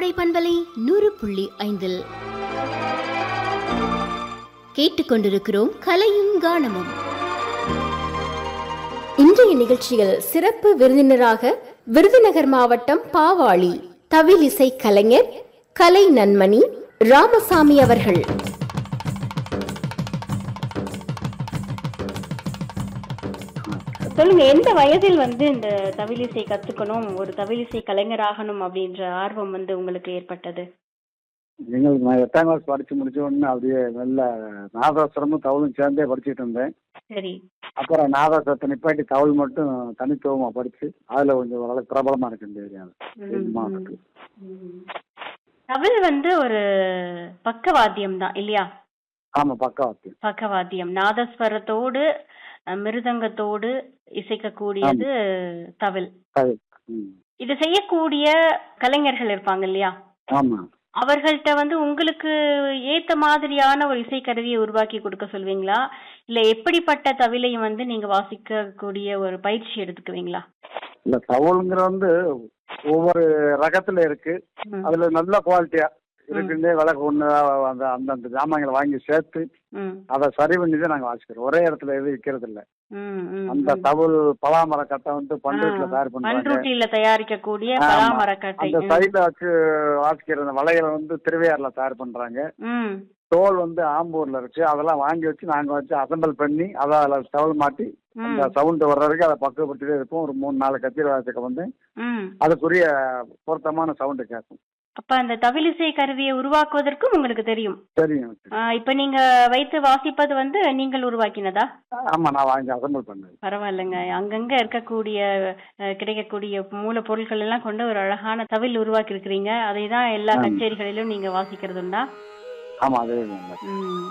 கோடை பண்பலை நூறு புள்ளி ஐந்தில் கேட்டுக்கொண்டிருக்கிறோம் கலையும் கானமும் இன்றைய நிகழ்ச்சியில் சிறப்பு விருந்தினராக விருதுநகர் மாவட்டம் பாவாளி தவிலிசை கலைஞர் கலை நன்மணி ராமசாமி அவர்கள் சொல்லுங்க எந்த வயதில் வந்து இந்த தவிலிசை கத்துக்கணும் ஒரு தவிலிசை கலைஞர் ஆகணும் அப்படின்ற ஆர்வம் வந்து உங்களுக்கு ஏற்பட்டது எங்களுக்கு நான் எட்டாம் கிளாஸ் படிச்சு முடிச்ச உடனே அப்படியே நல்ல நாதாசுரமும் தவளும் சேர்ந்தே படிச்சுட்டு இருந்தேன் சரி அப்புறம் நாதாசுரத்தை நிப்பாட்டி தவள் மட்டும் தனித்துவமா படிச்சு அதுல கொஞ்சம் ஓரளவுக்கு பிரபலமா இருக்கு இந்த ஏரியாவில் ம், மாவட்டத்தில் ம். தவில் வந்து ஒரு பக்கவாத்தியம் தான் இல்லையா ஆமா பக்கவாத்தியம் பக்கவாத்தியம் நாதஸ்வரத்தோடு அஹ், மிருதங்கத்தோடு இசைக்கக்கூடியது தவில் அது, ம். இது செய்யக்கூடிய கலைஞர்கள் இருப்பாங்க இல்லையா ஆமா அவர்கள்ட்ட வந்து உங்களுக்கு ஏத்த மாதிரியான ஒரு இசைக்கருவியை உருவாக்கி கொடுக்க சொல்வீங்களா இல்ல எப்படிப்பட்ட தவிலையும் வந்து நீங்க வாசிக்கக்கூடிய ஒரு பயிற்சி எடுத்துக்குவீங்களா இல்ல தவளுங்கிற வந்து ஒவ்வொரு ரகத்துல இருக்கு ம், அதுல நல்ல குவாலிட்டியா இருக்குன்னே விளக்கு ஒண்ணு அந்த அந்தந்த ஜாமான்களை வாங்கி சேர்த்து ம், அதை சரி பண்ணி தான் நாங்க வாசிக்கிறோம் ஒரே இடத்துல எதுவும் விற்கிறது இல்ல ம், ம், அந்த ம். தவுள் பலாமர கட்டை வந்து பண்ருட்டில ஆ, தயார் பண்றாங்க பண்ருட்டியில தயாரிக்கக்கூடிய ஆமா. பலாமரக்கட்டை அந்த ம், சைடுல வச்சு வாசிக்கிற அந்த வளையலை வந்து திருவையாறுல தயார் பண்றாங்க ம், தோல் வந்து ஆம்பூர்ல இருக்கு அதெல்லாம் வாங்கி வச்சு நாங்க வச்சு அசம்பிள் பண்ணி அதை அதில் தவள் மாட்டி அந்த ம், சவுண்ட் வர்ற வரைக்கும் அதை பக்குவப்படுத்திட்டே இருப்போம் ஒரு மூணு நாலு கத்திரி வாசிக்க வந்து ம். அதுக்குரிய பொருத்தமான சவுண்டு கேட்கும் அப்ப அந்த தவிலிசை கருவியை உருவாக்குவதற்கும் உங்களுக்கு தெரியும் தெரியும் ஆ, இப்ப நீங்க வைத்து வாசிப்பது வந்து நீங்கள் உருவாக்கினதா ஆமா நான் வாங்கி அசம்பிள் பண்ணது பரவாயில்லைங்க அங்கங்க இருக்கக்கூடிய அஹ், கிடைக்கக்கூடிய மூலப்பொருட்கள் எல்லாம் கொண்டு ஒரு அழகான தவில் உருவாக்கி இருக்கிறீங்க அதை தான் எல்லா ஆமா. கச்சேரிகளிலும் நீங்க வாசிக்கிறது உண்டா ஆமா அதே தான். ம்